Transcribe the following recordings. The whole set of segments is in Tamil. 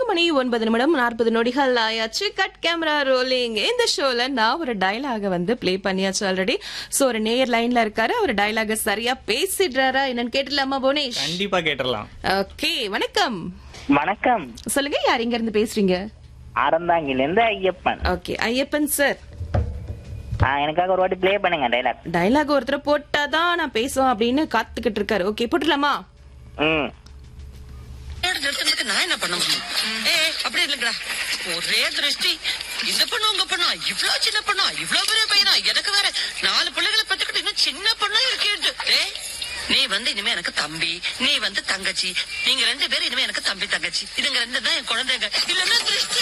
மணி ஒன்பது நிமிடம் நாற்பது நொடிகள் ஆயாச்சு கட் கேமரா ரோலிங் இந்த ஷோல நான் ஒரு டயலாக வந்து ப்ளே பண்ணியாச்சு ஆல்ரெடி சோ ஒரு நேயர் லைன்ல இருக்காரு அவர் டயலாக சரியா பேசிடுறாரா என்னன்னு கேட்டுலாமா புவனேஷ் கண்டிப்பா கேட்டுடலாம் ஓகே வணக்கம் வணக்கம் சொல்லுங்க யார் இங்க இருந்து பேசுறீங்க அறந்தாங்கிலிருந்து ஐயப்பன் ஓகே ஐயப்பன் சார் ஆ, எனக்காக ஒரு வாட்டி ப்ளே பண்ணுங்க டைலாக் டயலாக் ஒருத்தர் போட்டாதான் நான் பேசுவேன் அப்படின்னு காத்துக்கிட்டு இருக்காரு ஓகே போட்டுலாமா ம் என்னோட நிறுத்தத்துக்கு நான் என்ன பண்ண முடியும் ஏ அப்படி இல்லைங்கடா ஒரே திருஷ்டி இந்த பொண்ணு உங்க பொண்ணா இவ்வளவு சின்ன பொண்ணா இவ்வளவு பெரிய பையனா எனக்கு வேற நாலு பிள்ளைகளை பெத்துக்கிட்டு இன்னும் சின்ன பொண்ணா இருக்கேன் ஏ நீ வந்து இனிமே எனக்கு தம்பி நீ வந்து தங்கச்சி நீங்க ரெண்டு பேரும் இனிமே எனக்கு தம்பி தங்கச்சி இதுங்க ரெண்டு தான் என் குழந்தைங்க இல்லன்னா திருஷ்டி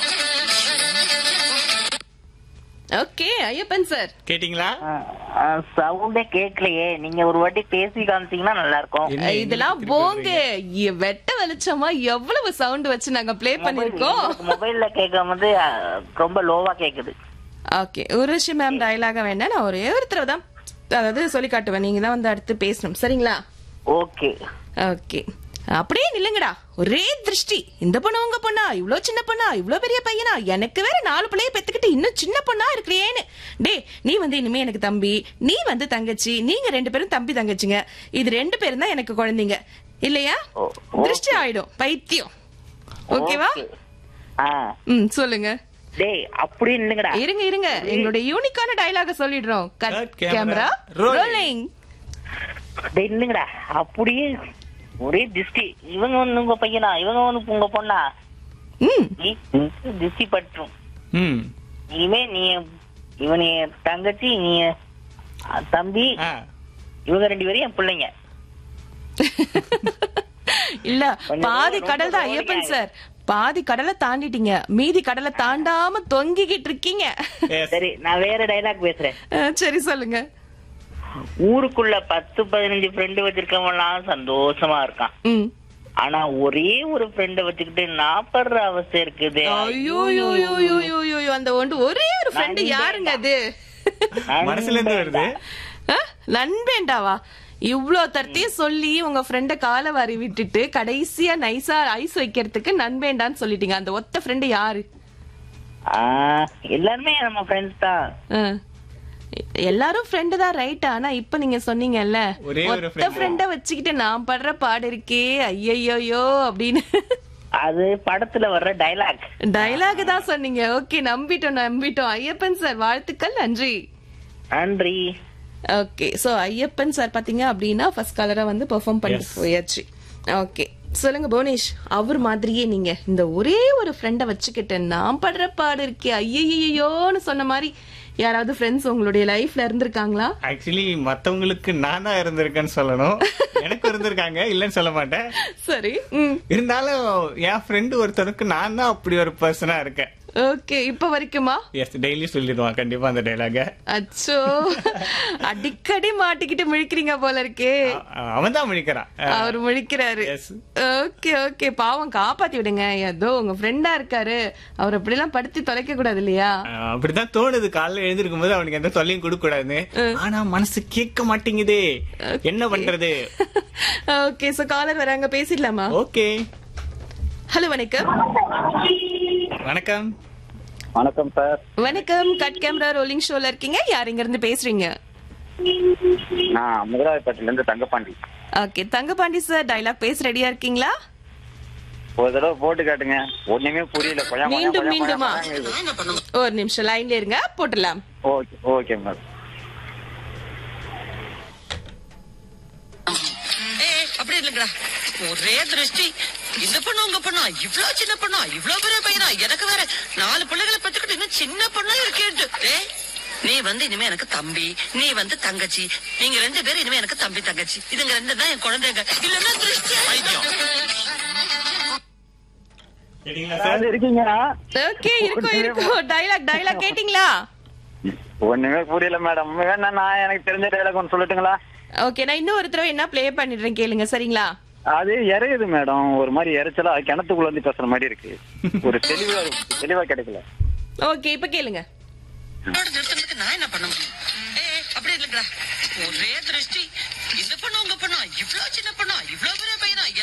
ஓகே ஐயப்பன் சார் கேட்டீங்களா சவுண்டே கேட்கலையே நீங்க ஒரு வாட்டி பேசி காமிச்சீங்கன்னா நல்லா இருக்கும் என்ன இதெல்லாம் திருப்பி போங்க இ- வெட்ட வெளிச்சமா எவ்வளவு சவுண்ட் வச்சு நாங்க ப்ளே பண்ணிருக்கோம் மொபைல்ல கேட்கும் போது ஆ, ரொம்ப லோவா கேக்குது ஓகே உருஷி மேம் டயலாக வேணா நான் ஒரே ஒரு தடவை தான் அதாவது சொல்லி காட்டுவேன் நீங்க தான் வந்து அடுத்து பேசணும் சரிங்களா ஓகே ஓகே அப்படியே நில்லுங்கடா ஒரே திருஷ்டி இந்த பொண்ணு உங்க பொண்ணா இவ்ளோ சின்ன பொண்ணா இவ்ளோ பெரிய பையனா எனக்கு வேற நாலு பிள்ளைய பெத்துக்கிட்டு இன்னும் சின்ன பொண்ணா இருக்கிறியேன்னு டே நீ வந்து இனிமே எனக்கு தம்பி நீ வந்து தங்கச்சி நீங்க ரெண்டு பேரும் தம்பி தங்கச்சிங்க இது ரெண்டு பேரும் தான் எனக்கு குழந்தைங்க இல்லையா ஓ, திருஷ்டி ஆயிடும் பைத்தியம் ஓகேவா ஓகே. ஆ ம் சொல்லுங்க டேய் அப்படியே இல்லைங்கடா இருங்க இருங்க எங்களுடைய யூனிக்கான டயலாக சொல்லிடுறோம் cut Cut camera, camera rolling. Rolling டேய் இல்லைங்கடா அப்படியே ஒரே திஷ்டி இவங்க வந்து உங்க பையனா இவங்க வந்து உங்க பொண்ணா ம் நீ திஷ்டி பற்றும் ம் இனிமே நீ இவன் என் தங்கச்சி நீ என் தம்பி ஆ இவங்க ரெண்டு பேரும் என் பிள்ளைங்க இல்ல கொஞ்சம் பாதி ரொம்ப கடல் தான் ரொம்ப ஐயப்பன் ஓடிங்க. சார் பாதி கடலை தாண்டிட்டீங்க மீதி கடலை தாண்டாம தொங்கிக்கிட்டு இருக்கீங்க Yes. சரி நான் வேற டைலாக் பேசுறேன் அஹ், சரி சொல்லுங்க ஊருக்குள்ள பத்து பதினஞ்சு ஃப்ரெண்டு வச்சிருக்கவன்லாம் சந்தோஷமா இருக்கான் ம் ஆனா ஒரே ஒரு ஃப்ரெண்ட வச்சுக்கிட்டு நான் படுற அவஸ்தை இருக்குது ஐயோ யோ யோ யோ யோ யோ யோ, அந்த ஒன்று ஒரே ஒரு ஃப்ரெண்டு நண்பேண்டா. யாருங்க அது மனசுல இருந்து வருது அஹ், நண்பேண்டாவா இவ்ளோ தரத்தையும் சொல்லி உங்க ஃப்ரெண்ட காலை வாரி விட்டுட்டு கடைசியா நைஸா ஐஸ் வைக்கிறதுக்கு நண்பேண்டான்னு சொல்லிட்டீங்க அந்த ஒத்த ஃப்ரெண்டு யாரு ஆ, எல்லாருமே நம்ம ஃப்ரெண்ட்ஸ் தான் அஹ். எல்லாரும் ஃப்ரெண்டு தான் ரைட் ஆனா இப்ப நீங்க சொன்னீங்கல்ல ஒரே ஒரு ஒத்த friend. ஃப்ரெண்ட வச்சுக்கிட்டு நான் படுற பாடு இருக்கே ஐயையோ அப்படின்னு அது படத்துல வர்ற டைலாக் டயலாக் தான் சொன்னீங்க ஓகே நம்பிட்டோம் நம்பிட்டோம் ஐயப்பன் சார் வாழ்த்துக்கள் நன்றி நன்றி ஓகே சோ ஐயப்பன் சார் பாத்தீங்க அப்படின்னா ஃபர்ஸ்ட் கலரா வந்து பெர்ஃபார்ம் பண்ணி Yes. போயாச்சு ஓகே சொல்லுங்க புவனேஷ் அவர் மாதிரியே நீங்க இந்த ஒரே ஒரு ஃப்ரெண்ட வச்சுக்கிட்டு நான் படுற பாடு இருக்கே ஐயையோன்னு சொன்ன மாதிரி யாராவது ஃப்ரெண்ட்ஸ் உங்களுடைய லைஃப்ல இருந்திருக்காங்களா ஆக்சுவலி மத்தவங்களுக்கு நான் தான் இருந்திருக்கேன்னு சொல்லணும் எனக்கு இருந்திருக்காங்க இல்லைன்னு சொல்ல மாட்டேன் சரி ம் இருந்தாலும் என் ஃப்ரெண்டு ஒருத்தனுக்கு நான் தான் அப்படி ஒரு பர்சனா இருக்கேன் ஓகே இப்ப வரைக்குமா எஸ் டெய்லி சொல்லிடுவான் கண்டிப்பா அந்த டைலாக அச்சோ அடிக்கடி மாட்டிக்கிட்டு முழிக்கிறீங்க போல இருக்கே அவன் தான் முழிக்கிறான் அவர் முழிக்கிறாரு Yes. ஓகே ஓகே பாவம் காப்பாத்தி விடுங்க ஏதோ உங்க ஃப்ரெண்டா இருக்காரு அவர் அப்படி எல்லாம் படுத்தி தொலைக்க கூடாது இல்லையா அஹ் அப்படிதான் தோணுது காலைல எழுந்திருக்கும் போது அவனுக்கு எந்த தொல்லையும் கொடுக்க கூடாது ஆனா மனசு கேட்க மாட்டேங்குதே என்ன பண்றது ஓகே சோ காலர் வராங்க பேசிடலாமா ஓகே ஹலோ வணக்கம் வணக்கம் வணக்கம் சார் வணக்கம் கட் கேமரா ரோலிங் ஷோல இருக்கீங்க யார் இங்க இருந்து பேசுறீங்க நான் முதலாளிப்பட்டில இருந்து Thangapandi okay Thangapandi sir dialogue பேச ரெடியா இருக்கீங்களா ஒரு தடவை போட்டு காட்டுங்க ஒண்ணுமே புரியல கொய்யா, கொய்யா, மீண்டும் கொய்யா, மீண்டுமா? கொய்யா, கொய்யா. நான் என்ன பண்ண முடியும் ஒரு நிமிஷம் லைன்ல இருங்க போட்டுடலாம் ஓகே ஓகே மேடம் ஏ அப்படி இல்லைங்கடா ஒரே திருஷ்டி இந்த பொண்ணு உங்க பொண்ணா இவ்வளவு சின்ன பொண்ணா இவ்வளவு பெரிய பையனா எனக்கு வேற நாலு பிள்ளைகளை பெத்துக்கிட்டு இன்னும் சின்ன பொண்ணா இருக்கேன் ஏ நீ வந்து இனிமே எனக்கு தம்பி நீ வந்து தங்கச்சி நீங்க ரெண்டு பேரும் இனிமே எனக்கு தம்பி தங்கச்சி இதுங்க ரெண்டு தான் என் குழந்தைங்க இல்லன்னா திருஷ்டி கேட்டீங்களா சார் இருக்கீங்களா ஓகே இருக்கும் இருக்கும் டைலாக் டைலாக் கேட்டிங்களா ஒண்ணுமே புரியல மேடம் வேணா நான் எனக்கு தெரிஞ்ச டைலாக் ஒன்று சொல்லட்டுங்களா ஓகே நான் இன்னும் ஒரு தடவை என்ன ப்ளே பண்ணிடுறேன் கேளுங்க சரிங்களா அது இறையுது மேடம் ஒரு மாதிரி இறைச்சலா கிணத்துக்குள்ள வந்து பேசுற மாதிரி இருக்கு ஒரு தெளிவா தெளிவா கிடைக்கல ஓகே இப்ப கேளுங்க என்னோட நிறுத்தத்துக்கு நான் என்ன பண்ண முடியும் ஏ அப்படி இல்லைங்கடா ஒரே திருஷ்டி இந்த பொண்ணு உங்க பொண்ணா இவ்வளவு சின்ன பொண்ணா இவ்வளவு பெரிய பையனா